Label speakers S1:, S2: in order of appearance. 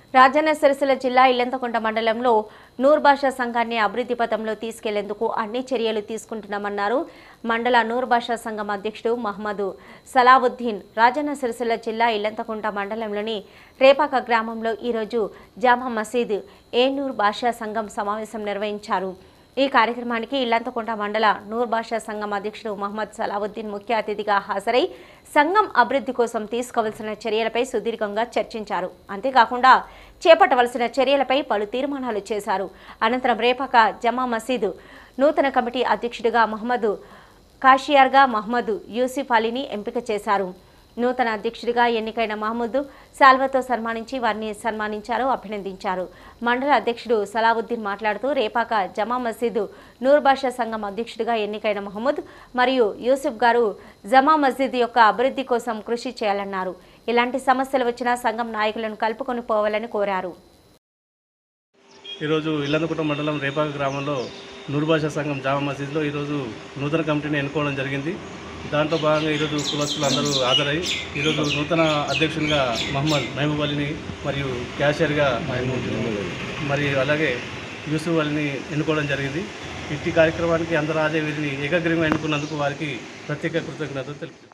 S1: రాజన్న సిరిసిల్ల జిల్లా ఇల్లంతకుంట మండలంలో నూర్ భాషా సంఘాన్ని అభివృద్ధి పథంలో తీసుకెళ్లేందుకు అన్ని చర్యలు తీసుకుంటున్నామన్నారు మండల నూర్ భాషా సంఘం అధ్యక్షుడు మహమ్మద్ సలావుద్దీన్ రాజన్న సిరిసిల్ల జిల్లా ఇల్లంతకుంట మండలంలోని రేపాక గ్రామంలో ఈరోజు జామా మసీద్ ఏ నూర్ భాషా సంఘం సమావేశం నిర్వహించారు ఈ కార్యక్రమానికి ఇల్లంతకుంట మండల నూర్ భాషా సంఘం అధ్యక్షుడు మహమ్మద్ సలావుద్దీన్ ముఖ్య అతిథిగా హాజరై సంఘం అభివృద్ధి కోసం తీసుకోవలసిన చర్యలపై సుదీర్ఘంగా చర్చించారు అంతేకాకుండా చేపట్టవలసిన చర్యలపై పలు తీర్మానాలు చేశారు అనంతరం రేపక జమా మసీదు నూతన కమిటీ అధ్యక్షుడిగా మహమ్మద్ కాషియార్గా మహమ్మద్ యూసిఫ్ అలీని ఎంపిక చేశారు నూతన అధ్యక్షుడిగా ఎన్నికైన మహమ్మద్ సాల్వతో సన్మానించి వారిని సన్మానించారు అభినందించారు మండల అధ్యక్షుడు సలావుద్దీన్ మాట్లాడుతూ రేపాక జమా మసీదు నూర్ భాషా సంఘం అధ్యక్షుడిగా ఎన్నికైన మహమ్మద్ మరియు యూసుఫ్ గారు జమా మసీద్ యొక్క అభివృద్ధి కోసం కృషి చేయాలన్నారు ఇలాంటి సమస్యలు వచ్చినా సంఘం నాయకులను కలుపుకొని పోవాలని కోరారు
S2: ఈరోజు ఇల్లందుకుంట మండలం రేపాక గ్రామంలో నూరుభాషా సంఘం జామా మసీద్లో ఈరోజు నూతన కమిటీని ఎన్నుకోవడం జరిగింది దాంట్లో భాగంగా ఈరోజు కులస్తులు అందరూ హాజరై ఈరోజు నూతన అధ్యక్షునిగా మహమ్మద్ మహబూబ్ అలీని మరియు క్యాషియర్గా మరి అలాగే యూసుఫ్ అలీని ఎన్నుకోవడం జరిగింది ఇట్టి కార్యక్రమానికి అందరూ హాజరు వీరిని ఏకగ్రీవంగా ఎన్నుకున్నందుకు వారికి ప్రత్యేక కృతజ్ఞతలు తెలుపు